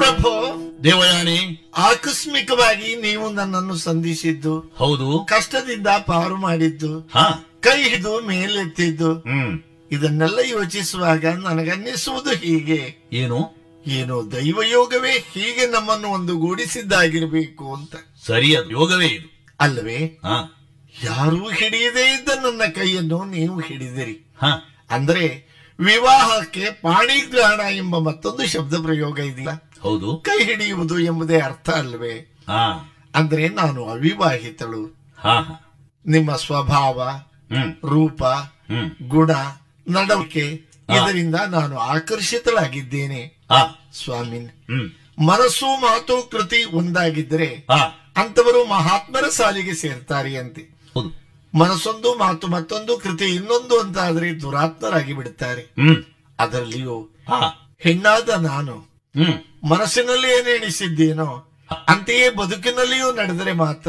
ಪ್ರಭು ದೇವಯಾನಿ ಆಕಸ್ಮಿಕವಾಗಿ ನೀವು ನನ್ನನ್ನು ಸಂಧಿಸಿದ್ದು ಹೌದು ಕಷ್ಟದಿಂದ ಪಾರು ಮಾಡಿದ್ದು ಹಾ ಕೈ ಹಿಡಿದು ಮೇಲೆತ್ತಿದ್ದು ಹ್ಮ್ ಇದನ್ನೆಲ್ಲ ಯೋಚಿಸುವಾಗ ನನಗನ್ನಿಸುವುದು ಹೀಗೆ ಏನು ಏನು ದೈವಯೋಗವೇ ಹೀಗೆ ನಮ್ಮನ್ನು ಒಂದು ಗೂಡಿಸಿದ್ದಾಗಿರಬೇಕು ಅಂತ ಸರಿ ಅದು ಯೋಗವೇ ಇದು ಅಲ್ಲವೇ ಹಾ ಯಾರೂ ಹಿಡಿಯದೇ ಇದ್ದ ನನ್ನ ಕೈಯನ್ನು ನೀವು ಹಿಡಿದಿರಿ ಹಾ ಅಂದ್ರೆ ವಿವಾಹಕ್ಕೆ ಪಾಣಿಗ್ರಹಣ ಎಂಬ ಮತ್ತೊಂದು ಶಬ್ದ ಪ್ರಯೋಗ ಇದೆಯಲ್ಲ ಹೌದು ಕೈ ಹಿಡಿಯುವುದು ಎಂಬುದೇ ಅರ್ಥ ಅಲ್ವೇ ಹಾ ಅಂದ್ರೆ ನಾನು ಅವಿವಾಹಿತಳು ಹಾ ಹಾ ನಿಮ್ಮ ಸ್ವಭಾವ ಹ್ಮ್ ರೂಪ ಹ್ಮ್ ಗುಣ ನಡವಳಿಕೆ ಇದರಿಂದ ನಾನು ಆಕರ್ಷಿತಳಾಗಿದ್ದೇನೆ ಹಾ ಸ್ವಾಮಿನ್ ಹ್ಮ್ ಮನಸ್ಸು ಮಾತು ಕೃತಿ ಒಂದಾಗಿದ್ದರೆ ಹಾ ಅಂತವರು ಮಹಾತ್ಮರ ಸಾಲಿಗೆ ಸೇರ್ತಾರೆ ಅಂತೆ ಹೌದು ಮನಸ್ಸೊಂದು ಮಾತು ಮತ್ತೊಂದು ಕೃತಿ ಇನ್ನೊಂದು ಅಂತ ಆದ್ರೆ ದುರಾತ್ಮರಾಗಿ ಬಿಡುತ್ತಾರೆ ಹ್ಮ್ ಅದರಲ್ಲಿಯೂ ಹಾ ಹೆಣ್ಣಾದ ನಾನು ಹ್ಮ್ ಮನಸ್ಸಿನಲ್ಲಿ ಏನೆಣಿಸಿದ್ದೇನೋ ಅಂತೆಯೇ ಬದುಕಿನಲ್ಲಿಯೂ ನಡೆದರೆ ಮಾತ್ರ